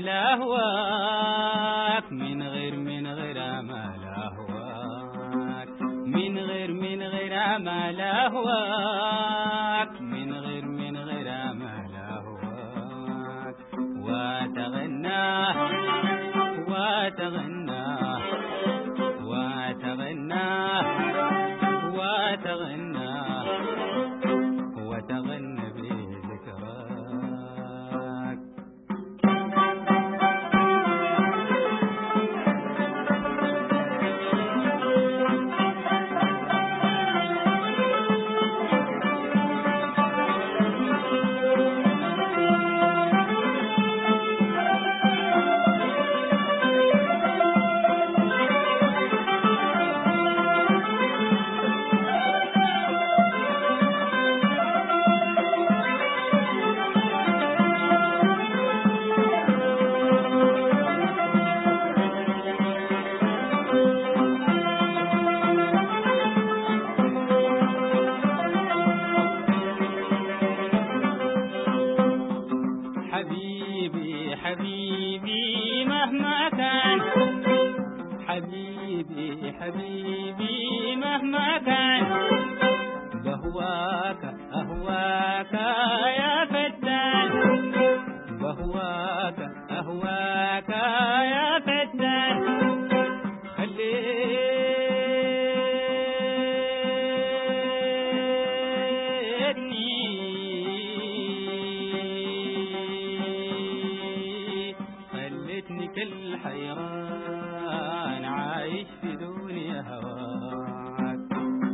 امل اهواك من غير من غير امل اهواك من غير من غير امل اهواك من غير من غير امل اهواك وتغنى وتغنى وتغنى وتغنى وتغنى بذكراك حبيبي حبيبي مهما كان حبيبي حبيبي مهما كان بهواك أهواك يا فتان بهواك أهواك يا فتان خليتني خلتني كل حيران عايش في دنيا هواك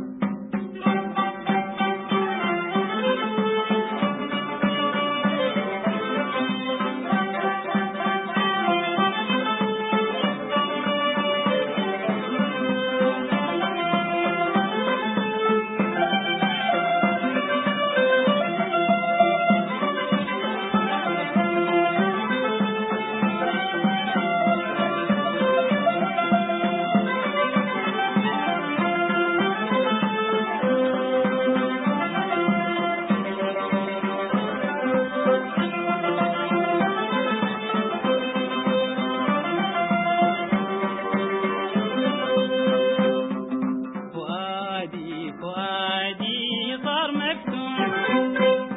فؤادي فؤادي صار مفتون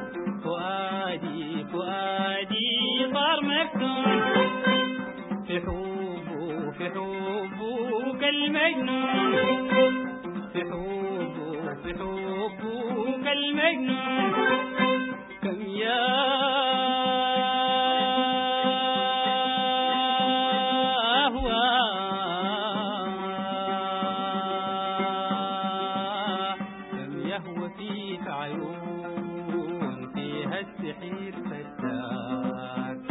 فؤادي فؤادي صار مفتون في حبه في حبه كالمجنون في حبه في حبه كالمجنون كم يا أهوى كم يهوى فيك عيون فيها السحير فتاك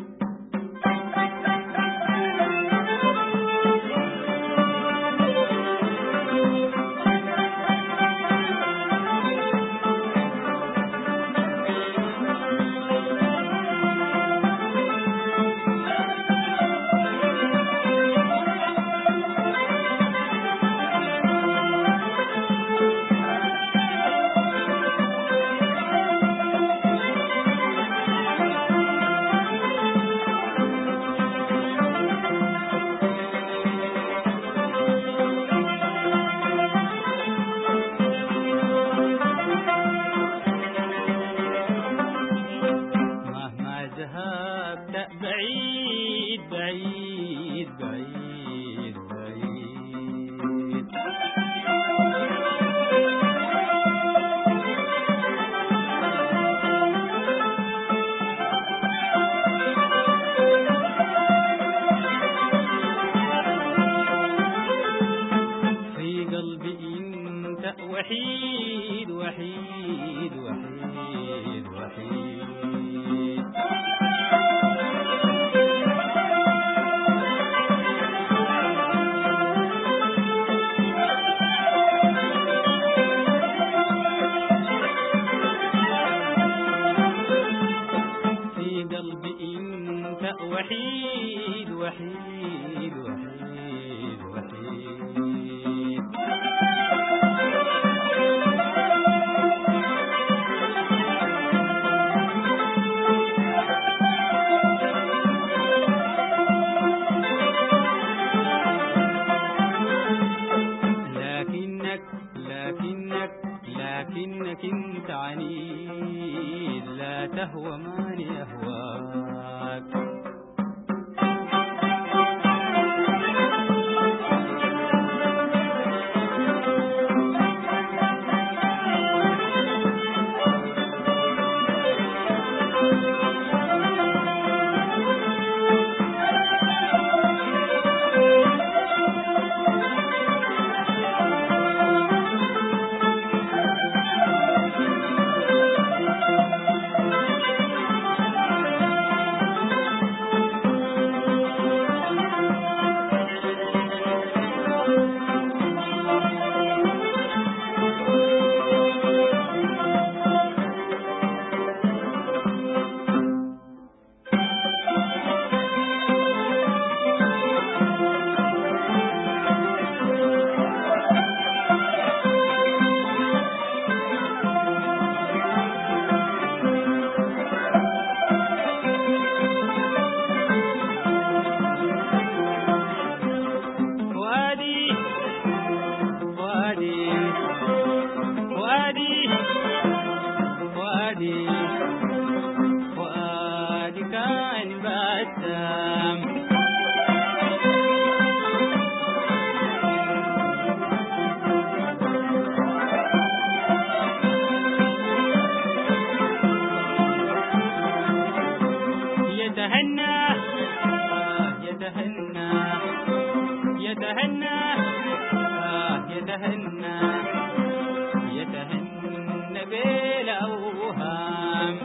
مهما ذهبت بعيد بعيد بعيد بعيد في قلبي انت وحيد وحيد وحيد وحيد في قلبي انت وحيد وحيد وحيد وحيد الهوى ماني أهواك فؤادي فؤادي فؤادي فؤادي فؤادي كان بسام يتهنى آه يتهنى يتهنى آه يتهنى يتهنى بالأوهام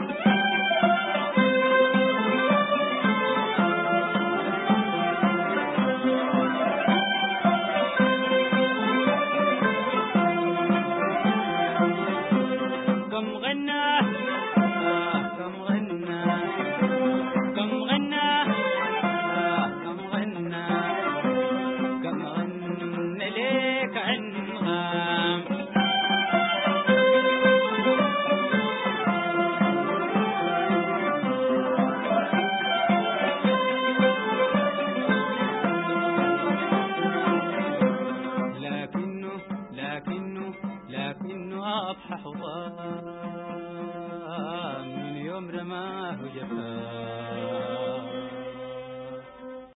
كم غنى آه كم غنى كم غنى آه كم غنى كم غنى ليك أنغام لكنه لكنه لكنه أضحى حضان من يوم رماه جفاه